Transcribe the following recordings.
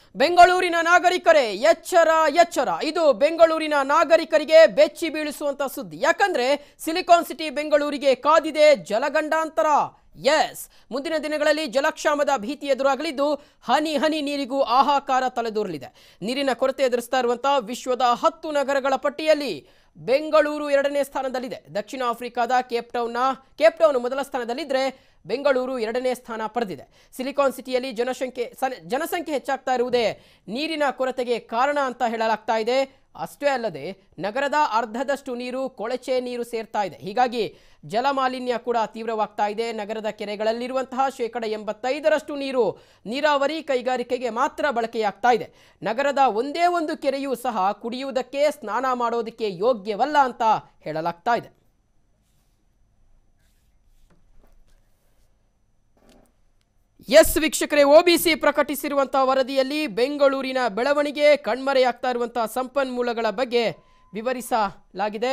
ಬೆಂಗಳೂರಿನ ನಾಗರಿಕರೇ ಎಚ್ಚರ ಎಚ್ಚರ ಇದು ಬೆಂಗಳೂರಿನ ನಾಗರಿಕರಿಗೆ ಬೆಚ್ಚಿ ಬೀಳಿಸುವಂತ ಸುದ್ದಿ ಯಾಕಂದ್ರೆ ಸಿಲಿಕಾನ್ ಸಿಟಿ ಬೆಂಗಳೂರಿಗೆ ಕಾದಿದೆ ಜಲಗಂಡಾಂತರ ಎಸ್ ಮುಂದಿನ ದಿನಗಳಲ್ಲಿ ಜಲಕ್ಷಾಮದ ಭೀತಿ ಎದುರಾಗಲಿದ್ದು ಹನಿ ಹನಿ ನೀರಿಗೂ ಆಹಾಕಾರ ತಲೆದೂರಲಿದೆ ನೀರಿನ ಕೊರತೆ ಎದುರಿಸ್ತಾ ಇರುವಂತಹ ವಿಶ್ವದ ಹತ್ತು ನಗರಗಳ ಪಟ್ಟಿಯಲ್ಲಿ ಬೆಂಗಳೂರು ಎರಡನೇ ಸ್ಥಾನದಲ್ಲಿದೆ ದಕ್ಷಿಣ ಆಫ್ರಿಕಾದ ಕೇಪ್ ಟೌನ್ನ ಕೇಪ್ ಟೌನ್ ಮೊದಲ ಸ್ಥಾನದಲ್ಲಿದ್ದರೆ ಬೆಂಗಳೂರು ಎರಡನೇ ಸ್ಥಾನ ಪಡೆದಿದೆ ಸಿಲಿಕಾನ್ ಸಿಟಿಯಲ್ಲಿ ಜನಸಂಖ್ಯೆ ಸನ- ಜನಸಂಖ್ಯೆ ಹೆಚ್ಚಾಗ್ತಾ ಇರುವುದೇ ನೀರಿನ ಕೊರತೆಗೆ ಕಾರಣ ಅಂತ ಹೇಳಲಾಗ್ತಾ ಇದೆ ಅಷ್ಟೇ ಅಲ್ಲದೆ ನಗರದ ಅರ್ಧದಷ್ಟು ನೀರು ಕೊಳಚೆ ನೀರು ಸೇರ್ತಾ ಇದೆ ಹೀಗಾಗಿ ಜಲಮಾಲಿನ್ಯ ಕೂಡ ತೀವ್ರವಾಗ್ತಾ ಇದೆ ನಗರದ ಕೆರೆಗಳಲ್ಲಿರುವಂತಹ ಶೇಕಡ ಎಂಬತ್ತೈದರಷ್ಟು ನೀರು ನೀರಾವರಿ ಕೈಗಾರಿಕೆಗೆ ಮಾತ್ರ ಬಳಕೆಯಾಗ್ತಾ ಇದೆ ನಗರದ ಒಂದೇ ಒಂದು ಕೆರೆಯೂ ಸಹ ಕುಡಿಯುವುದಕ್ಕೆ ಸ್ನಾನ ಮಾಡೋದಕ್ಕೆ ಯೋಗ್ಯವಲ್ಲ ಅಂತ ಹೇಳಲಾಗ್ತಾ ಇದೆ ಎಸ್ ವೀಕ್ಷಕರೇ ಒಬಿಸಿ ಪ್ರಕಟಿಸಿರುವಂತಹ ವರದಿಯಲ್ಲಿ ಬೆಂಗಳೂರಿನ ಬೆಳವಣಿಗೆ ಕಣ್ಮರೆಯಾಗ್ತಾ ಇರುವಂತಹ ಸಂಪನ್ಮೂಲಗಳ ಬಗ್ಗೆ ವಿವರಿಸಲಾಗಿದೆ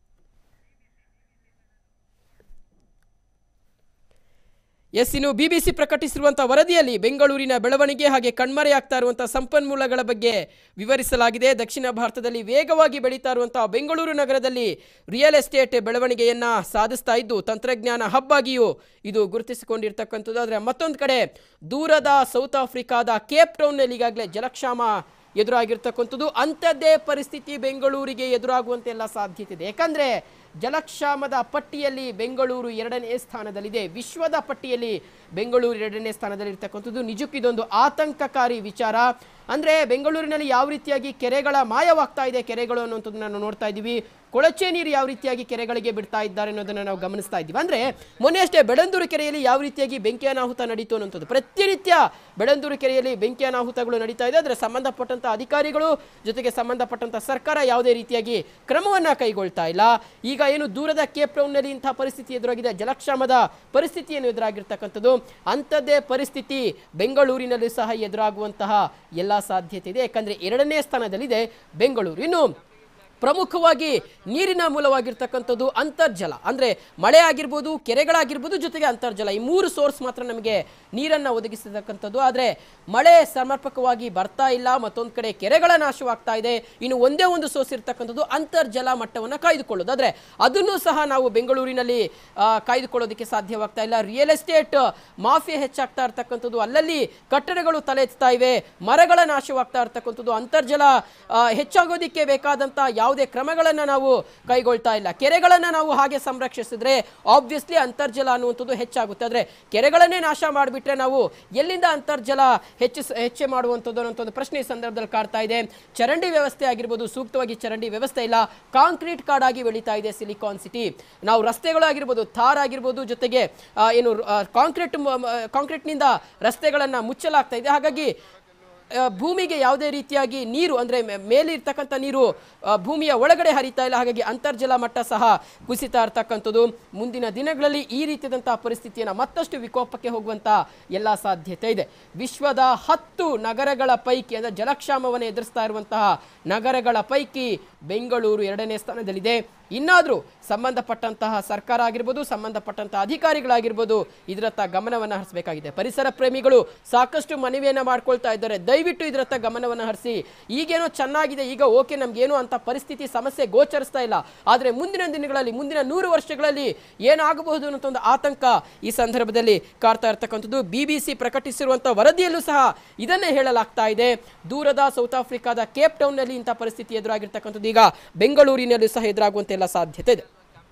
ಎಸ್ ಇನ್ನು ಬಿಬಿಸಿ ಪ್ರಕಟಿಸಿರುವಂತಹ ವರದಿಯಲ್ಲಿ ಬೆಂಗಳೂರಿನ ಬೆಳವಣಿಗೆ ಹಾಗೆ ಕಣ್ಮರೆಯಾಗ್ತಾ ಇರುವಂತಹ ಸಂಪನ್ಮೂಲಗಳ ಬಗ್ಗೆ ವಿವರಿಸಲಾಗಿದೆ ದಕ್ಷಿಣ ಭಾರತದಲ್ಲಿ ವೇಗವಾಗಿ ಬೆಳೀತಾ ಇರುವಂತಹ ಬೆಂಗಳೂರು ನಗರದಲ್ಲಿ ರಿಯಲ್ ಎಸ್ಟೇಟ್ ಬೆಳವಣಿಗೆಯನ್ನ ಸಾಧಿಸ್ತಾ ಇದ್ದು ತಂತ್ರಜ್ಞಾನ ಹಬ್ ಆಗಿಯೂ ಇದು ಗುರುತಿಸಿಕೊಂಡಿರ್ತಕ್ಕಂಥದ್ದು ಆದರೆ ಮತ್ತೊಂದು ಕಡೆ ದೂರದ ಸೌತ್ ಆಫ್ರಿಕಾದ ಕೇಪ್ ಟೌನ್ನಲ್ಲಿ ಈಗಾಗಲೇ ಜಲಕ್ಷಾಮ ಎದುರಾಗಿರ್ತಕ್ಕಂಥದ್ದು ಅಂಥದ್ದೇ ಪರಿಸ್ಥಿತಿ ಬೆಂಗಳೂರಿಗೆ ಎದುರಾಗುವಂತೆ ಎಲ್ಲ ಸಾಧ್ಯತೆ ಇದೆ ಯಾಕಂದ್ರೆ ಜಲಕ್ಷಾಮದ ಪಟ್ಟಿಯಲ್ಲಿ ಬೆಂಗಳೂರು ಎರಡನೇ ಸ್ಥಾನದಲ್ಲಿದೆ ವಿಶ್ವದ ಪಟ್ಟಿಯಲ್ಲಿ ಬೆಂಗಳೂರು ಎರಡನೇ ಸ್ಥಾನದಲ್ಲಿರ್ತಕ್ಕಂಥದ್ದು ನಿಜಕ್ಕೂ ಇದೊಂದು ಆತಂಕಕಾರಿ ವಿಚಾರ ಅಂದ್ರೆ ಬೆಂಗಳೂರಿನಲ್ಲಿ ಯಾವ ರೀತಿಯಾಗಿ ಕೆರೆಗಳ ಮಾಯವಾಗ್ತಾ ಇದೆ ಕೆರೆಗಳು ಅನ್ನುವಂಥದ್ದು ನಾವು ನೋಡ್ತಾ ಇದ್ದೀವಿ ಕೊಳಚೆ ನೀರು ಯಾವ ರೀತಿಯಾಗಿ ಕೆರೆಗಳಿಗೆ ಬಿಡ್ತಾ ಇದ್ದಾರೆ ಅನ್ನೋದನ್ನ ನಾವು ಗಮನಿಸ್ತಾ ಇದ್ದೀವಿ ಅಂದ್ರೆ ಮೊನ್ನೆ ಅಷ್ಟೇ ಬೆಳಂದೂರು ಕೆರೆಯಲ್ಲಿ ಯಾವ ರೀತಿಯಾಗಿ ಬೆಂಕಿ ಅನಾಹುತ ನಡೀತು ಅನ್ನೋಂಥದ್ದು ಪ್ರತಿನಿತ್ಯ ಬೆಳಂದೂರು ಕೆರೆಯಲ್ಲಿ ಬೆಂಕಿ ಅನಾಹುತಗಳು ನಡೀತಾ ಇದೆ ಅದರ ಸಂಬಂಧಪಟ್ಟಂತ ಅಧಿಕಾರಿಗಳು ಜೊತೆಗೆ ಸಂಬಂಧಪಟ್ಟಂತ ಸರ್ಕಾರ ಯಾವುದೇ ರೀತಿಯಾಗಿ ಕ್ರಮವನ್ನ ಕೈಗೊಳ್ತಾ ಇಲ್ಲ ಈಗ ಏನು ದೂರದ ಕೇಪ್ ಟೌನ್ನಲ್ಲಿ ಇಂತಹ ಪರಿಸ್ಥಿತಿ ಎದುರಾಗಿದೆ ಜಲಕ್ಷಾಮದ ಪರಿಸ್ಥಿತಿಯನ್ನು ಎದುರಾಗಿರ್ತಕ್ಕಂಥದ್ದು ಅಂಥದ್ದೇ ಪರಿಸ್ಥಿತಿ ಬೆಂಗಳೂರಿನಲ್ಲಿ ಸಹ ಎದುರಾಗುವಂತಹ ಎಲ್ಲ ಸಾಧ್ಯತೆ ಇದೆ ಯಾಕಂದ್ರೆ ಎರಡನೇ ಸ್ಥಾನದಲ್ಲಿದೆ ಬೆಂಗಳೂರು ಇನ್ನು ಪ್ರಮುಖವಾಗಿ ನೀರಿನ ಮೂಲವಾಗಿರ್ತಕ್ಕಂಥದ್ದು ಅಂತರ್ಜಲ ಅಂದರೆ ಮಳೆ ಆಗಿರ್ಬೋದು ಕೆರೆಗಳಾಗಿರ್ಬೋದು ಜೊತೆಗೆ ಅಂತರ್ಜಲ ಈ ಮೂರು ಸೋರ್ಸ್ ಮಾತ್ರ ನಮಗೆ ನೀರನ್ನು ಒದಗಿಸತಕ್ಕಂಥದ್ದು ಆದರೆ ಮಳೆ ಸಮರ್ಪಕವಾಗಿ ಬರ್ತಾ ಇಲ್ಲ ಮತ್ತೊಂದು ಕಡೆ ಕೆರೆಗಳ ನಾಶವಾಗ್ತಾ ಇದೆ ಇನ್ನು ಒಂದೇ ಒಂದು ಸೋರ್ಸ್ ಇರ್ತಕ್ಕಂಥದ್ದು ಅಂತರ್ಜಲ ಮಟ್ಟವನ್ನು ಕಾಯ್ದುಕೊಳ್ಳೋದು ಆದರೆ ಅದನ್ನು ಸಹ ನಾವು ಬೆಂಗಳೂರಿನಲ್ಲಿ ಆ, ಕಾಯ್ದುಕೊಳ್ಳೋದಕ್ಕೆ ಸಾಧ್ಯವಾಗ್ತಾ ಇಲ್ಲ ರಿಯಲ್ ಎಸ್ಟೇಟ್ ಮಾಫಿಯಾ ಹೆಚ್ಚಾಗ್ತಾ ಇರ್ತಕ್ಕಂಥದ್ದು ಅಲ್ಲಲ್ಲಿ ಕಟ್ಟಡಗಳು ತಲೆ ಎತ್ತಾ ಇವೆ ಮರಗಳ ನಾಶವಾಗ್ತಾ ಇರ್ತಕ್ಕಂಥದ್ದು ಅಂತರ್ಜಲ ಆ, ಹೆಚ್ಚಾಗೋದಿಕ್ಕೆ ಬೇಕಾದಂಥ ಯಾವುದೇ ಕ್ರಮಗಳನ್ನು ನಾವು ಕೈಗೊಳ್ತಾ ಇಲ್ಲ ಕೆರೆಗಳನ್ನು ನಾವು ಹಾಗೆ ಸಂರಕ್ಷಿಸಿದ್ರೆ ಆಬ್ವಿಯಸ್ಲಿ ಅಂತರ್ಜಲ ಅನ್ನುವಂಥದ್ದು ಹೆಚ್ಚಾಗುತ್ತೆ ಆದರೆ ಕೆರೆಗಳನ್ನೇ ನಾಶ ಮಾಡಿಬಿಟ್ರೆ ನಾವು ಎಲ್ಲಿಂದ ಅಂತರ್ಜಲ ಹೆಚ್ಚು ಹೆಚ್ಚೆ ಮಾಡುವಂಥದ್ದು ಅನ್ನೋಂಥ ಒಂದು ಪ್ರಶ್ನೆ ಈ ಸಂದರ್ಭದಲ್ಲಿ ಕಾಡ್ತಾ ಇದೆ ಚರಂಡಿ ವ್ಯವಸ್ಥೆ ಆಗಿರ್ಬೋದು ಸೂಕ್ತವಾಗಿ ಚರಂಡಿ ವ್ಯವಸ್ಥೆ ಇಲ್ಲ ಕಾಂಕ್ರೀಟ್ ಕಾಡಾಗಿ ಬೆಳೀತಾ ಇದೆ ಸಿಲಿಕಾನ್ ಸಿಟಿ ನಾವು ರಸ್ತೆಗಳು ಆಗಿರ್ಬೋದು ಥಾರ್ ಆಗಿರ್ಬೋದು ಜೊತೆಗೆ ಆ, ಏನು ಕಾಂಕ್ರೀಟ್ ಕಾಂಕ್ರೀಟ್ನಿಂದ ರಸ್ತೆಗಳನ್ನು ಮುಚ್ಚಲಾಗ್ತಾ ಇದೆ ಹಾಗಾಗಿ ಆ, ಭೂಮಿಗೆ ಯಾವುದೇ ರೀತಿಯಾಗಿ ನೀರು ಅಂದರೆ ಮೇಲಿರ್ತಕ್ಕಂಥ ನೀರು ಆ, ಭೂಮಿಯ ಒಳಗಡೆ ಹರಿತಾ ಇಲ್ಲ ಹಾಗಾಗಿ ಅಂತರ್ಜಲ ಮಟ್ಟ ಸಹ ಕುಸಿತಾ ಇರ್ತಕ್ಕಂಥದ್ದು ಮುಂದಿನ ದಿನಗಳಲ್ಲಿ ಈ ರೀತಿಯಾದಂತಹ ಪರಿಸ್ಥಿತಿಯನ್ನು ಮತ್ತಷ್ಟು ವಿಕೋಪಕ್ಕೆ ಹೋಗುವಂಥ ಎಲ್ಲ ಸಾಧ್ಯತೆ ಇದೆ ವಿಶ್ವದ ಹತ್ತು ನಗರಗಳ ಪೈಕಿ ಅಂದರೆ ಜಲಕ್ಷಾಮವನ್ನು ಎದುರಿಸ್ತಾ ಇರುವಂತಹ ನಗರಗಳ ಪೈಕಿ ಬೆಂಗಳೂರು ಎರಡನೇ ಸ್ಥಾನದಲ್ಲಿದೆ ಇನ್ನಾದರೂ ಸಂಬಂಧಪಟ್ಟಂತಹ ಸರ್ಕಾರ ಆಗಿರ್ಬೋದು ಸಂಬಂಧಪಟ್ಟಂತಹ ಅಧಿಕಾರಿಗಳಾಗಿರ್ಬೋದು ಇದರತ್ತ ಗಮನವನ್ನು ಹರಿಸಬೇಕಾಗಿದೆ ಪರಿಸರ ಪ್ರೇಮಿಗಳು ಸಾಕಷ್ಟು ಮನವಿಯನ್ನು ಮಾಡ್ಕೊಳ್ತಾ ಇದ್ದಾರೆ ದಯವಿಟ್ಟು ಇದರತ್ತ ಗಮನವನ್ನು ಹರಿಸಿ ಈಗೇನೋ ಚೆನ್ನಾಗಿದೆ ಈಗ ಓಕೆ ನಮ್ಗೇನು ಅಂತ ಪರಿಸ್ಥಿತಿ ಸಮಸ್ಯೆ ಗೋಚರಿಸ್ತಾ ಇಲ್ಲ ಆದರೆ ಮುಂದಿನ ದಿನಗಳಲ್ಲಿ ಮುಂದಿನ ನೂರು ವರ್ಷಗಳಲ್ಲಿ ಏನಾಗಬಹುದು ಅನ್ನೋ ಒಂದು ಆತಂಕ ಈ ಸಂದರ್ಭದಲ್ಲಿ ಕಾಡ್ತಾ ಇರ್ತಕ್ಕಂಥದ್ದು ಬಿ ಬಿ ಸಿ ಪ್ರಕಟಿಸಿರುವಂಥ ವರದಿಯಲ್ಲೂ ಸಹ ಇದನ್ನೇ ಹೇಳಲಾಗ್ತಾ ಇದೆ ದೂರದ ಸೌತ್ ಆಫ್ರಿಕಾದ ಕೇಪ್ ಟೌನ್ನಲ್ಲಿ ಇಂಥ ಪರಿಸ್ಥಿತಿ ಎದುರಾಗಿರ್ತಕ್ಕಂಥದ್ದು ಈಗ ಬೆಂಗಳೂರಿನಲ್ಲೂ ಸಹ ಎದುರಾಗುವಂತೆ ಎಲ್ಲ ಸಾಧ್ಯತೆ ಇದೆ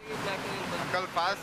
ಅಂಕಲ್ ಪಾಸ್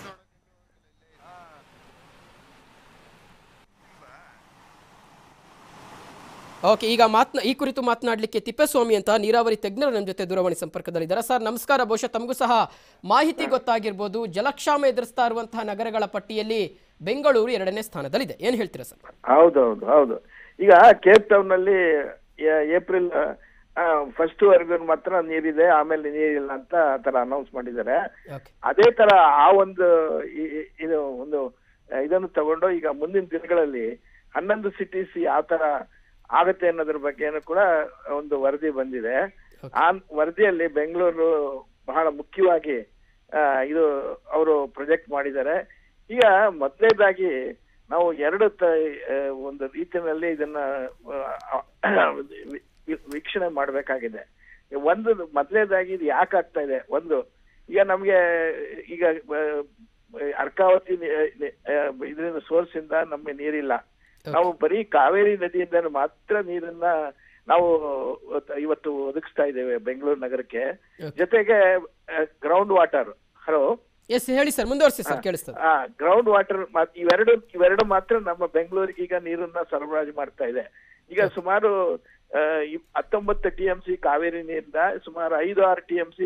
ಓಕೆ ಈಗ ಮಾತ್ನ ಈ ಕುರಿತು ಮಾತನಾಡಲಿಕ್ಕೆ ತಿಪ್ಪೇಸ್ವಾಮಿ ಅಂತ ನೀರಾವರಿ ತಜ್ಞರು ನಮ್ಮ ಜೊತೆ ದೂರವಾಣಿ ಸಂಪರ್ಕದಲ್ಲಿದ್ದಾರೆ ಸರ್ ನಮಸ್ಕಾರ ಬಹುಶಃ ತಮಗೂ ಸಹ ಮಾಹಿತಿ ಗೊತ್ತಾಗಿರ್ಬೋದು ಜಲಕ್ಷಾಮ ಎದುರಿಸ್ತಾ ಇರುವಂತಹ ನಗರಗಳ ಪಟ್ಟಿಯಲ್ಲಿ ಬೆಂಗಳೂರು ಎರಡನೇ ಸ್ಥಾನದಲ್ಲಿದೆ ಏನು ಹೇಳ್ತೀರಾ ಸರ್ ಹೌದೌದು ಹೌದು ಈಗ ಕೇಪ್ ಟೌನ್ ನಲ್ಲಿ ಏ- ಏಪ್ರಿಲ್ ಫಸ್ಟ್ ವರೆಗೂ ಮಾತ್ರ ನೀರಿದೆ ಆಮೇಲೆ ನೀರಿಲ್ಲ ಅಂತ ಆ ತರ ಅನೌನ್ಸ್ ಮಾಡಿದ್ದಾರೆ ಓಕೆ ಅದೇ ತರ ಆ ಒಂದು ಈ- ಈ- ಇದು ಒಂದು ಆ, ಇದನ್ನು ತಗೊಂಡು ಈಗ ಮುಂದಿನ ದಿನಗಳಲ್ಲಿ ಹನ್ನೊಂದು ಸಿಟೀಸ್ ಯಾವ ತರ ಆಗತ್ತೆ ಅನ್ನೋದ್ರ ಬಗ್ಗೆನೂ ಕೂಡ ಒಂದು ವರದಿ ಬಂದಿದೆ ಆ ವರದಿಯಲ್ಲಿ ಬೆಂಗಳೂರು ಬಹಳ ಮುಖ್ಯವಾಗಿ ಆ, ಇದು ಅವರು ಪ್ರೊಜೆಕ್ಟ್ ಮಾಡಿದ್ದಾರೆ ಈಗ ಮೊದಲನೇದಾಗಿ ನಾವು ಎರಡು ತ- ಆ, ಒಂದು ರೀತಿಯಲ್ಲಿ ಇದನ್ನ ಆ, ವಿ- ವಿ- ವೀಕ್ಷಣೆ ಮಾಡಬೇಕಾಗಿದೆ ಒಂದು ಮೊದಲನೇದಾಗಿ ಇದು ಯಾಕೆ ಆಗ್ತಾ ಇದೆ ಒಂದು ಈಗ ನಮ್ಗೆ ಈಗ ಆ, ಅರ್ಕಾವತಿ ಇದರಿಂದ ಸೋರ್ಸ್ ಇಂದ ನಮ್ಗೆ ನೀರಿಲ್ಲ ನಾವು ಬರೀ ಕಾವೇರಿ ನದಿಯಿಂದ ಮಾತ್ರ ನೀರನ್ನ ನಾವು ಇವತ್ತು ಒದಗಿಸ್ತಾ ಇದ್ದೇವೆ ಬೆಂಗಳೂರು ನಗರಕ್ಕೆ ಜೊತೆಗೆ ಗ್ರೌಂಡ್ ವಾಟರ್ ಹಲೋ ಎಸ್ ಹೇಳಿ ಸರ್ ಮುಂದುವರಿಸಿ ಸರ್ ಕೇಳಿಸ್ತದೆ ಆ ಗ್ರೌಂಡ್ ವಾಟರ್ ಇವೆರಡು ಇವೆರಡು ಮಾತ್ರ ನಮ್ಮ ಬೆಂಗಳೂರಿಗೆ ಈಗ ನೀರನ್ನ ಸರಬರಾಜು ಮಾಡ್ತಾ ಇದೆ ಈಗ ಸುಮಾರು ಆ, ಇಪ್- ಹತ್ತೊಂಬತ್ತು ಟಿ ಎಂ ಸಿ ಕಾವೇರಿ ನೀರಿಂದ ಸುಮಾರು ಐದು ಆರು T M C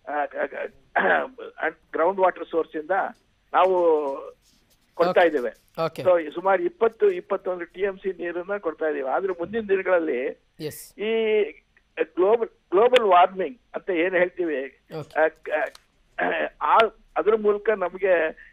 ground water source ಇಂದ ನಾವು ಕೊಡ್ತಾ ಇದ್ದೇವೆ ಓಕೆ ಸೊ ಸುಮಾರು ಇಪ್ಪತ್ತು ಇಪ್ಪತ್ತೊಂದು ಟಿ ಎಂ ಸಿ ನೀರನ್ನ ಕೊಡ್ತಾ ಇದೀವಿ ಆದ್ರೆ ಮುಂದಿನ ದಿನಗಳಲ್ಲಿ ಎಸ್ ಈ ಗ್ಲೋಬಲ್ ಗ್ಲೋಬಲ್ ವಾರ್ಮಿಂಗ್ ಅಂತ ಏನ್ ಹೇಳ್ತೀವಿ ಓಕೆ ಆ, ಆ ಅದ್ರ ಮೂಲಕ ನಮಗೆ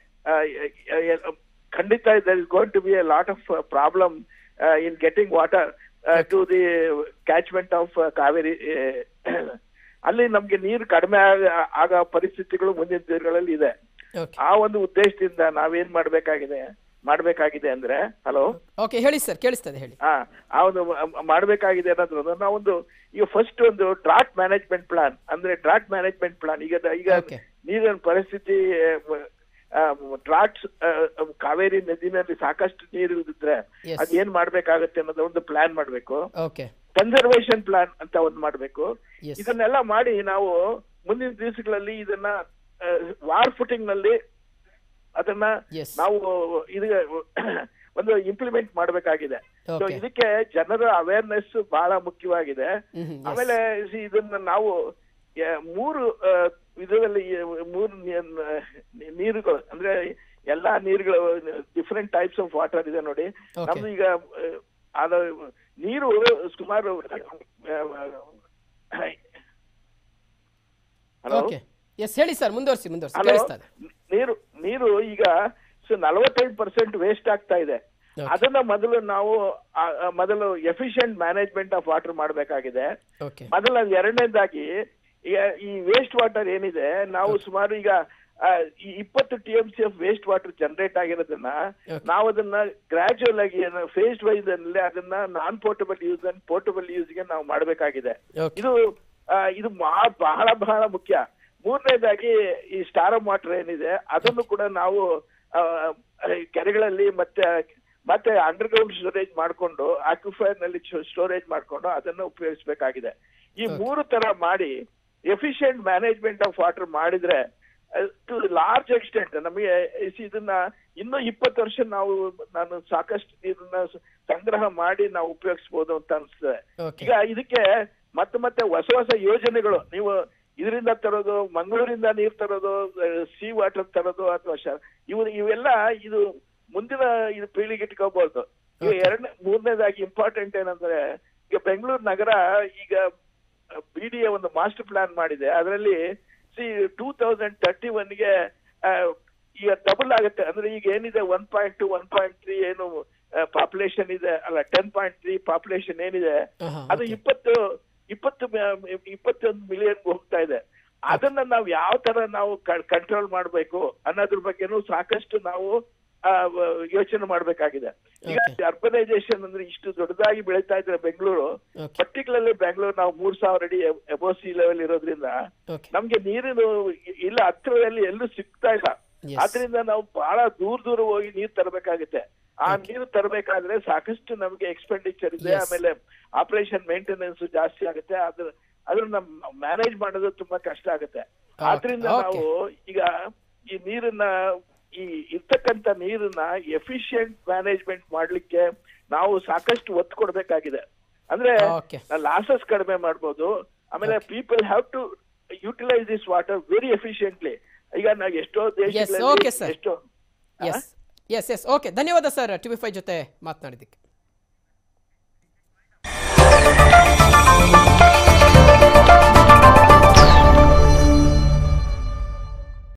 ಖಂಡಿತ there is going to be a lot of problem in getting water to the catchment of Cauvery ಅಲ್ಲಿ ನಮ್ಗೆ ನೀರು ಕಡಿಮೆ ಆಗ- ಆಗೋ ಪರಿಸ್ಥಿತಿಗಳು ಮುಂದಿನ ದಿನಗಳಲ್ಲಿ ಇದೆ ಓಕೆ ಆ ಒಂದು ಉದ್ದೇಶದಿಂದ ನಾವೇನ್ ಮಾಡ್ಬೇಕಾಗಿದೆ ಮಾಡ್ಬೇಕಾಗಿದೆ ಅಂದ್ರೆ ಹಲೋ ಓಕೆ ಹೇಳಿ ಸರ್ ಕೇಳಿಸ್ತದೆ ಹೇಳಿ ಆ ಆ ಒಂದು ಮ- ಮಾಡ್ಬೇಕಾಗಿದೆ ಅನ್ನೋದ್ರ ನಾವೊಂದು ಈಗ ಫಸ್ಟ್ ಒಂದು ಡ್ರಾಟ್ ಮ್ಯಾನೇಜ್ಮೆಂಟ್ ಪ್ಲಾನ್ ಅಂದ್ರೆ ಡ್ರಾಟ್ ಮ್ಯಾನೇಜ್ಮೆಂಟ್ ಪ್ಲಾನ್ ಈಗ ದ- ಈಗ Okay. ನೀರಿನ ಪರಿಸ್ಥಿತಿ ಡ್ರಾಟ್ ಕಾವೇರಿ ನದಿನಲ್ಲಿ ಸಾಕಷ್ಟು ನೀರು ಇಲ್ದಿದ್ರೆ Yes. ಅದ್ ಏನ್ ಮಾಡ್ಬೇಕಾಗತ್ತೆ ಅನ್ನೋದು ಒಂದು ಪ್ಲಾನ್ ಮಾಡ್ಬೇಕು ಓಕೆ ಕನ್ಸರ್ವೇಶನ್ ಪ್ಲಾನ್ ಅಂತ ಒಂದು ಮಾಡ್ಬೇಕು Yes. ಇದನ್ನೆಲ್ಲ ಮಾಡಿ ನಾವು ಮುಂದಿನ ದಿವಸಗಳಲ್ಲಿ ಇದನ್ನ ವಾರ್ ಫುಟಿಂಗ್ ನಲ್ಲಿ ಅದನ್ನ Yes. ನಾವು ಇದು ಒಂದು ಇಂಪ್ಲಿಮೆಂಟ್ ಮಾಡಬೇಕಾಗಿದೆ ಸೊ Okay. ಇದಕ್ಕೆ ಜನರ ಅವೇರ್ನೆಸ್ ಬಹಳ ಮುಖ್ಯವಾಗಿದೆ ಹ್ಮ್ ಹ್ಮ್, yes. ಆಮೇಲೆ see, ಇದನ್ನ ನಾವು ಆ, ಮೂರು ಆ, ವಿಧದಲ್ಲಿ ಈ ಮೂರು ನೀ- ನೀರುಗಳು ಅಂದ್ರೆ ಎಲ್ಲಾ ನೀರುಗಳು ಡಿಫ್ರೆಂಟ್ ಟೈಪ್ಸ್ ಆಫ್ ವಾಟರ್ ಇದೆ ನೋಡಿ Okay. ನಮ್ದು ಈಗ ಆ, ಅದು ನೀರು ಸುಮಾರು ಹಲೋ ಓಕೆ ಎಸ್ ಹೇಳಿ ಸರ್ ಮುಂದುವರಿಸಿ ಮುಂದುವರಿಸಿ ಹಲೋ ಕೇಳಿಸ್ತದೆ ನೀರು ನೀರು ಈಗ ನಲವತ್ತೈದು ಪರ್ಸೆಂಟ್ ವೇಸ್ಟ್ ಆಗ್ತಾ ಇದೆ Okay. ಅದನ್ನ ಮೊದಲು ನಾವು ಆ, ಆ, ಮೊದಲು ಎಫಿಷಿಯಂಟ್ ಮ್ಯಾನೇಜ್ಮೆಂಟ್ ಆಫ್ ವಾಟರ್ ಮಾಡಬೇಕಾಗಿದೆ ಓಕೆ ಮೊದಲ ಎರಡನೇದಾಗಿ ಈಗ ಈ ವೇಸ್ಟ್ ವಾಟರ್ ಏನಿದೆ ನಾವು ಸುಮಾರು ಈಗ ಆ, ಈ ಇಪ್ಪತ್ತು T M C of waste water generate ಆಗಿರೋದನ್ನ Okay. ನಾವು ಅದನ್ನ ಗ್ರಾಜುವಲ್ ಆಗಿ ಫೇಸ್ಡ್ ವೈಸ್ ಅಲ್ಲಿ ಅದನ್ನ non portable use and portable ಗೆ ನಾವು ಮಾಡಬೇಕಾಗಿದೆ Okay. ಇದು ಆ, ಇದು ಮಾ- ಬಹಳ ಬಹಳ ಮುಖ್ಯ ಮೂರನೇದಾಗಿ ಈ ಸ್ಟಾರಮ್ ವಾಟರ್ ಏನಿದೆ ಅದನ್ನು ಕೂಡ ನಾವು ಆ, ಕೆರೆಗಳಲ್ಲಿ ಮತ್ತೆ ಮತ್ತೆ ಅಂಡರ್ಗ್ರೌಂಡ್ ಸ್ಟೋರೇಜ್ ಮಾಡ್ಕೊಂಡು ಆಕ್ಯುಫೈರ್ ನಲ್ಲಿ ಸ್ಟೋರೇಜ್ ಮಾಡ್ಕೊಂಡು ಅದನ್ನ ಉಪಯೋಗಿಸಬೇಕಾಗಿದೆ ಈ ಮೂರು ತರ ಮಾಡಿ ಎಫಿಷಿಯಂಟ್ ಮ್ಯಾನೇಜ್ಮೆಂಟ್ ಆಫ್ ವಾಟರ್ ಮಾಡಿದ್ರೆ ಟು ಲಾರ್ಜ್ ಎಕ್ಸ್ಟೆಂಟ್ ನಮಗೆ ಇಸ್- ಇದನ್ನ ಇನ್ನೂ ಇಪ್ಪತ್ತು ವರ್ಷ ನಾವು ನಾನು ಸಾಕಷ್ಟು ಇದನ್ನ ಸ- ಸಂಗ್ರಹ ಮಾಡಿ ನಾವು ಉಪಯೋಗಿಸಬಹುದು ಅಂತ ಅನ್ಸ್ತದೆ Okay. ಈಗ ಇದಕ್ಕೆ ಮತ್ತೆ ಮತ್ತೆ ಹೊಸ ಹೊಸ ಯೋಜನೆಗಳು ನೀವು ಇದರಿಂದ ತರೋದು ಮಂಗಳೂರಿಂದ ನೀರ್ ತರೋದು ಸಿ ವಾಟರ್ ತರೋದು ಅಥವಾ ಶ- ಇವು ಇವೆಲ್ಲ ಇದು ಮುಂದಿನ ಇದು ಪೀಳಿಗೆ ಇಟ್ಕೋಬಹುದು ಈಗ Okay. ಎರಡನೇ ಮೂರನೇದಾಗಿ ಇಂಪಾರ್ಟೆಂಟ್ ಏನಂದ್ರೆ ಈಗ ಬೆಂಗಳೂರು ನಗರ ಈಗ ಬಿಡಿಎ ಒಂದು ಮಾಸ್ಟರ್ ಪ್ಲಾನ್ ಮಾಡಿದೆ ಅದರಲ್ಲಿ ಸಿ ಟೂ ತೌಸಂಡ್ ತರ್ಟಿ ಒನ್ಗೆ ಈಗ ಡಬಲ್ ಆಗುತ್ತೆ ಅಂದ್ರೆ ಈಗ ಏನಿದೆ one point two one point three ಏನು ಪಾಪ್ಯುಲೇಷನ್ ಇದೆ ಅಲ್ಲ ಟೆನ್ ಪಾಯಿಂಟ್ ತ್ರೀ ಪಾಪ್ಯುಲೇಷನ್ ಏನಿದೆ ಆಹಾ, ಅದು okay. ಇಪ್ಪತ್ತು ಇಪ್ಪತ್ತು ಮ- ಇಪ್ಪತ್ತೊಂದು ಮಿಲಿಯನ್ ಹೋಗ್ತಾ ಇದೆ ಅದನ್ನ ನಾವು ಯಾವ ತರ ನಾವು ಕಂಟ್ರೋಲ್ ಮಾಡಬೇಕು ಅನ್ನೋದ್ರ ಬಗ್ಗೆನೂ ಸಾಕಷ್ಟು ನಾವು ಆ, ವ- ಯೋಚನೆ ಮಾಡ್ಬೇಕಾಗಿದೆ ಈಗ Okay. ಅರ್ಬನೈಸೇಷನ್ ಅಂದ್ರೆ ಇಷ್ಟು ದೊಡ್ಡದಾಗಿ ಬೆಳೀತಾ ಇದ್ರೆ ಬೆಂಗಳೂರು Okay. ಪರ್ಟಿಕ್ಯುಲರ್ಲಿ ಬೆಂಗಳೂರು ನಾವು ಮೂರ್ ಸಾವಿರ ಅಡಿ ಎಬೋ ಸಿ ಲೆವೆಲ್ ಇರೋದ್ರಿಂದ ಓಕೆ ನಮ್ಗೆ ನೀರಿನ ಇಲ್ಲ ಹತ್ತಿರದಲ್ಲಿ ಎಲ್ಲೂ ಸಿಗ್ತಾ ಇಲ್ಲ Yes. ಆದ್ರಿಂದ ನಾವು ಬಹಳ ದೂರ ದೂರ ಹೋಗಿ ನೀರ್ ತರಬೇಕಾಗುತ್ತೆ ಆ ನೀರು ತರಬೇಕಾದ್ರೆ ಸಾಕಷ್ಟು ನಮ್ಗೆ ಎಕ್ಸ್ಪೆಂಡಿಚರ್ ಇದೆ Yes. ಆಮೇಲೆ ಆಪರೇಷನ್ ಮೇಂಟೆನೆನ್ಸ್ ಜಾಸ್ತಿ ಆಗುತ್ತೆ ಅದ್ರ ಅದನ್ನ ಮ್ಯಾನೇಜ್ ಮಾಡೋದು ತುಂಬಾ ಕಷ್ಟ ಆಗುತ್ತೆ Okay. ಆದ್ರಿಂದ Okay. ನಾವು ಈಗ ಈ ನೀರನ್ನ ಈ ಇರ್ತಕ್ಕಂತ ನೀರನ್ನ ಎಫಿಷಿಯಂಟ್ ಮ್ಯಾನೇಜ್ಮೆಂಟ್ ಮಾಡ್ಲಿಕ್ಕೆ ನಾವು ಸಾಕಷ್ಟು ಒತ್ತು ಕೊಡ್ಬೇಕಾಗಿದೆ ಅಂದ್ರೆ Okay. ಲಾಸಸ್ ಕಡಿಮೆ ಮಾಡ್ಬೋದು ಆಮೇಲೆ people have to utilise this water very efficiently ಈಗ ನಾವು ಎಷ್ಟೋ okay, ದೇಶಗಳಲ್ಲಿ sir. ಎಷ್ಟೋ ಎಸ್ ಎಸ್ ಎಸ್ ಓಕೆ ಧನ್ಯವಾದ ಸರ್ ಟಿವಿ ಫೈವ್ ಜೊತೆ ಮಾತನಾಡಿದ್ದಕ್ಕೆ